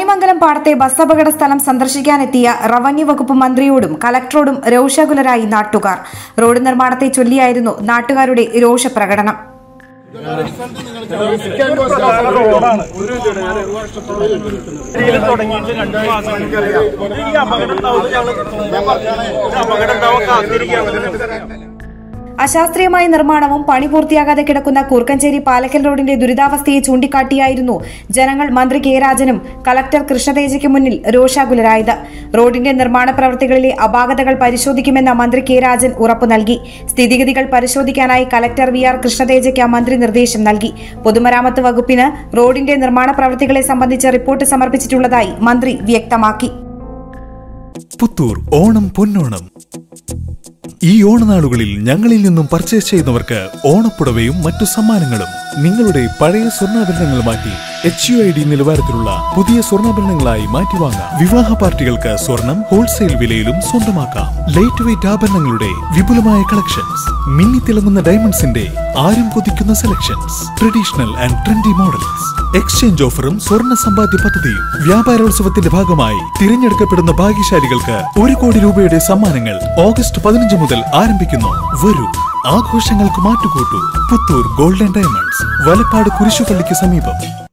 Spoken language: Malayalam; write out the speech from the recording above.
കണിമംഗലം പാടത്തെ ബസ് അപകട സ്ഥലം സന്ദർശിക്കാനെത്തിയ റവന്യൂ വകുപ്പ് മന്ത്രിയോടും കലക്ടറോടും രോഷകുലരായി നാട്ടുകാർ റോഡ് നിർമ്മാണത്തെ ചൊല്ലിയായിരുന്നു നാട്ടുകാരുടെ രോഷപ്രകടനം ഇതിൽ തുടങ്ങിയിട്ട് രണ്ട് മാസമാണ് ഈ അപകടം ഉണ്ടാവും അപകടം ഉണ്ടാവാൻ കാത്തിരിക്കുകയാണ് അശാസ്ത്രീയമായ നിർമ്മാണവും പണി പൂർത്തിയാകാതെ കിടക്കുന്ന കൂർക്കഞ്ചേരി പാലക്കൽ റോഡിന്റെ ദുരിതാവസ്ഥയെ ചൂണ്ടിക്കാട്ടിയായിരുന്നു ജനങ്ങൾ മന്ത്രി കെ രാജനും കലക്ടർ കൃഷ്ണതേജയ്ക്ക് മുന്നിൽ രോഷാകുലരായത് റോഡിന്റെ നിർമ്മാണ പ്രവൃത്തികളിലെ അപാകതകൾ പരിശോധിക്കുമെന്ന മന്ത്രി കെ രാജൻ ഉറപ്പു നൽകി സ്ഥിതിഗതികൾ പരിശോധിക്കാനായി കലക്ടർ വി ആർ കൃഷ്ണതേജയ്ക്ക് മന്ത്രി നിർദ്ദേശം നൽകി പൊതുമരാമത്ത് വകുപ്പിന് റോഡിന്റെ നിർമ്മാണ പ്രവൃത്തികളെ സംബന്ധിച്ച് റിപ്പോർട്ട് സമർപ്പിച്ചിട്ടുള്ളതായി മന്ത്രി വ്യക്തമാക്കി പുത്തൂർ ഓണം പൊന്നോണം ഈ ഓണനാളുകളിൽ ഞങ്ങളിൽ നിന്നും പർച്ചേസ് ചെയ്യുന്നവർക്ക് ഓണപ്പുടവയും മറ്റു സമ്മാനങ്ങളും നിങ്ങളുടെ പഴയ സ്വർണ്ണാഭരണങ്ങൾ മാറ്റി എച്ച് യു ഐ ഡി നിലവാരത്തിലുള്ള പുതിയ സ്വർണ്ണാഭരണങ്ങളായി മാറ്റി വാങ്ങാം വിവാഹ പാർട്ടികൾക്ക് സ്വർണം ഹോൾസെയിൽ വിലയിലും സ്വന്തമാക്കാം ലൈറ്റ് വെയിറ്റ് ആഭരണങ്ങളുടെ വിപുലമായ കളക്ഷൻസ് മിന്നിത്തിളങ്ങുന്ന ഡയമണ്ട്സിന്റെ ആരും കൊതിക്കുന്ന selections traditional and trendy models exchange ഓഫറും സ്വർണ്ണ സമ്പാദ്യ പദ്ധതിയും വ്യാപാരോത്സവത്തിന്റെ ഭാഗമായി തിരഞ്ഞെടുക്കപ്പെടുന്ന ഭാഗ്യശാലികൾക്ക് ഒരു കോടി രൂപയുടെ സമ്മാനങ്ങൾ ഓഗസ്റ്റ് പതിനഞ്ച് മുതൽ ആരംഭിക്കുന്നു വരൂ ആഘോഷങ്ങൾക്ക് മാറ്റുകൂട്ടൂ പുത്തൂർ ഗോൾഡൻ ഡയമണ്ട്സ് വലപ്പാട് കുരിശുപള്ളിക്ക് സമീപം